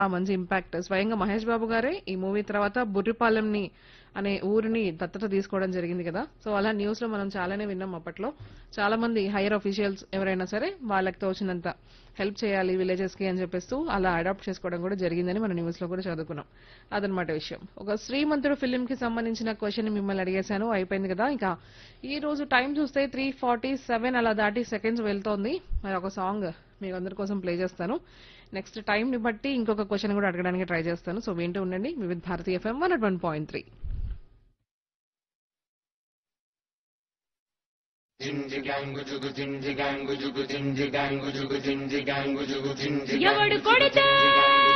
ఆ మంచి ఇంపాక్ట్ స్వయంగా మహేష్ బాబు గారే ఈ మూవీ తర్వాత బుర్రిపాలెంని అనే ఊరిని దత్తత తీసుకోవడం జరిగింది కదా సో అలా న్యూస్ లో మనం చాలానే విన్నాం అప్పట్లో చాలా మంది హైయర్ అఫీషియల్స్ ఎవరైనా సరే వాళ్ళకి తోచినంత హెల్ప్ చేయాలి విలేజెస్ కి అని చెప్పేస్తూ అలా అడాప్ట్ చేసుకోవడం కూడా జరిగిందని మన న్యూస్ లో కూడా చదువుకున్నాం అదనమాట విషయం ఒక శ్రీమంతుడు ఫిలిం కి సంబంధించిన క్వశ్చన్ మిమ్మల్ని అడిగేశాను అయిపోయింది కదా ఇంకా ఈ రోజు టైం చూస్తే త్రీ ఫార్టీ సెవెన్ అలా దాటి సెకండ్స్ వెళ్తోంది మరి ఒక సాంగ్ మీ అందరి కోసం ప్లే చేస్తాను నెక్స్ట్ టైం ని బట్టి ఇంకొక క్వశ్చన్ కూడా అడగడానికి ట్రై చేస్తాను సో వింటూ ఉండండి Vividh Bharati FM one one point three ఎవడు కొడితే